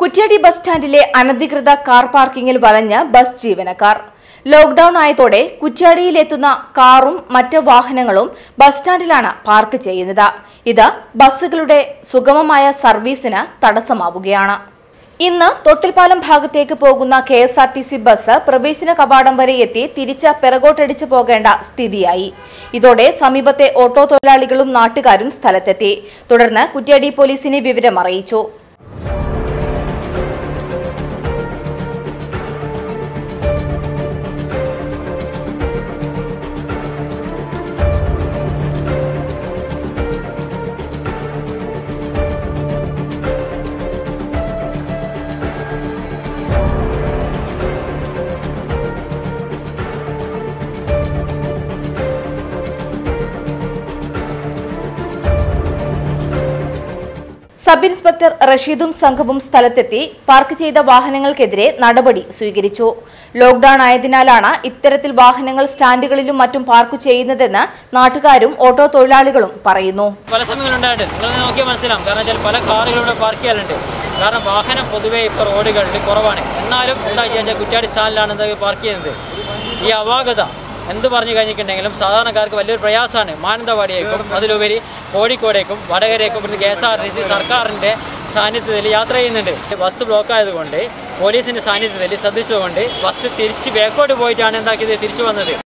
Kuttiadi bus സ്റ്റാൻഡിലെ അനധികൃത car പാർക്കിംഗിൽ വലഞ്ഞ് ബസ് ജീവനക്കാർ ലോക്ഡൌൺ ആയതോടെ കുറ്റ്യാടിയിലെത്തുന്ന കാറും മറ്റ് വാഹനങ്ങളും ബസ് സ്റ്റാൻഡിലാണ് പാർക്ക് ചെയ്യുന്നത് ഇത് ബസ്സുകളുടെ സുഗമമായ സർവീസിന് തടസ്സമാവുകയാണ് ഇന്ന് തൊട്ടിൽപ്പാലം ഭാഗത്തേക്ക് പോകുന്ന K S R T C bus പ്രവേശന കവാടം വരെ എത്തി തിരിച്ച് പിറകോട്ടടിച്ചു പോകേണ്ട സ്ഥിതിയായി ഇതോടെ സമീപത്തെ ഓട്ടോ തൊഴിലാളികളും നാട്ടുകാരും സ്ഥലത്തെത്തി തുടർന്ന് കുറ്റ്യാടി പോലീസിനെ വിവരം അറിയിച്ചു സബ് ഇൻസ്പെക്ടർ റഷീദും സംഘവും സ്ഥലത്തെത്തി പാർക്ക് ചെയ്ത വാഹനങ്ങൾക്കെതിരെ നടപടി സ്വീകരിച്ചു ലോക്ഡൌൺ ആയതിനാലാണ് ഇത്തരത്തിൽ വാഹനങ്ങൾ സ്റ്റാൻഡുകളിലും മറ്റും പാർക്ക് ചെയ്യുന്നതെന്ന് നാട്ടുകാരും ഓട്ടോ തൊഴിലാളികളും പറയുന്നു പല സമയങ്ങളുണ്ടായിട്ടുണ്ട് നിങ്ങൾ നോക്കിയാൽ മനസ്സിലാവും കാരണം വെച്ചാൽ പല കാറുകളും ഇവിടെ പാർക്ക് ചെയ്യാറുണ്ട് കാരണം വാഹനം പൊതുവേ ഇപ്പോൾ റോഡുകളിൽ കുറവാണ് എന്നാലും എന്താ വെച്ചാൽ കുറ്റാടി സ്റ്റാൻഡിലാണ് ഇത് പാർക്ക് ചെയ്യുന്നത് ഈ അപാകത എന്ത് പറഞ്ഞു കഴിഞ്ഞിട്ടുണ്ടെങ്കിലും സാധാരണക്കാർക്ക് വലിയൊരു പ്രയാസമാണ് മാനന്തവാടിയേക്കും അതിലുപരി കോഴിക്കോടേക്കും വടകരേക്കും ഇവിടുന്ന് K S R T C സർക്കാരിൻ്റെ സാന്നിധ്യത്തിൽ യാത്ര ചെയ്യുന്നുണ്ട് ബസ് ബ്ലോക്ക് ആയതുകൊണ്ട് പോലീസിൻ്റെ സാന്നിധ്യത്തിൽ ശ്രദ്ധിച്ചുകൊണ്ട് ബസ് തിരിച്ച് ബാക്കോട്ട് പോയിട്ടാണ് എന്താക്കിയത് തിരിച്ചു വന്നത്